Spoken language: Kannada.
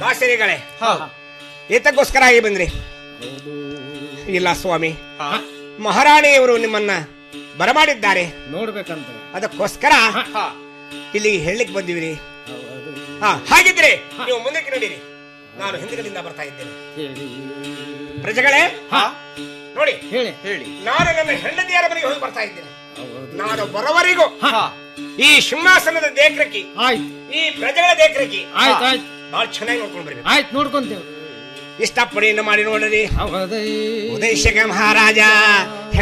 ದಾಸರಿಗಳೇ ಹಾ ಏತಕ್ಕೋಸ್ಕರ ಆಗಿ ಬಂದ್ರಿ ಹೌದು ಇಲ್ಲ ಸ್ವಾಮಿ ಹಾ ಮಹಾರಾಣಿಯವರು ನಿಮ್ಮನ್ನ ಬರಮಾಡಿದ್ದಾರೆ ನೋಡ್ಬೇಕಂತ ಅದಕ್ಕೋಸ್ಕರ ಹಾ ಇಲ್ಲಿಗೆ ಹೇಳಲಿಕ್ಕೆ ಬಂದಿವಿರಿ ಹೌದು ಹಾ ಹಾಗಿದ್ರೆ ನೀವು ಮುಂದಕ್ಕೆ ನಡೀರಿ ನಾನು ಹಿಂದಿನಿಂದ ಬರ್ತಾ ಇದ್ದೇನೆ ಹೇಳಿ ಪ್ರಜೆಗಳೇ ಹಾ ನೋಡಿ ಹೇಳಿ ಹೇಳಿ ನಾನು ನನ್ನ ಹೆಂಡತಿಯರ ಮನೆಗೆ ಹೋಗಿ ಬರ್ತಾ ಇದ್ದೇನೆ ಹೌದು ನಾನು ಬರೋವರೆಗೂ ಹಾ ಈ ಸಿಂಹಾಸನದ ದೇಕ್ರಕಿ ಆಯ್ತು ಈ ಪ್ರಜೆಗಳ ದೇಕ್ರಕಿ ಆಯ್ತು ಆಯ್ತು ಬಹಳ ಚೆನ್ನಾಗಿ ನೋಡ್ಕೊಂಡು ಬರ್ಬೇಕು ಆಯ್ತು ನೋಡ್ಕೊಂತೇವೆ ಇಷ್ಟಪಡಿಯಿಂದ ಮಾಡಿ ನೋಡ್ರಿ ಹೌದು ಉದಯಶಕ ಮಹಾರಾಜ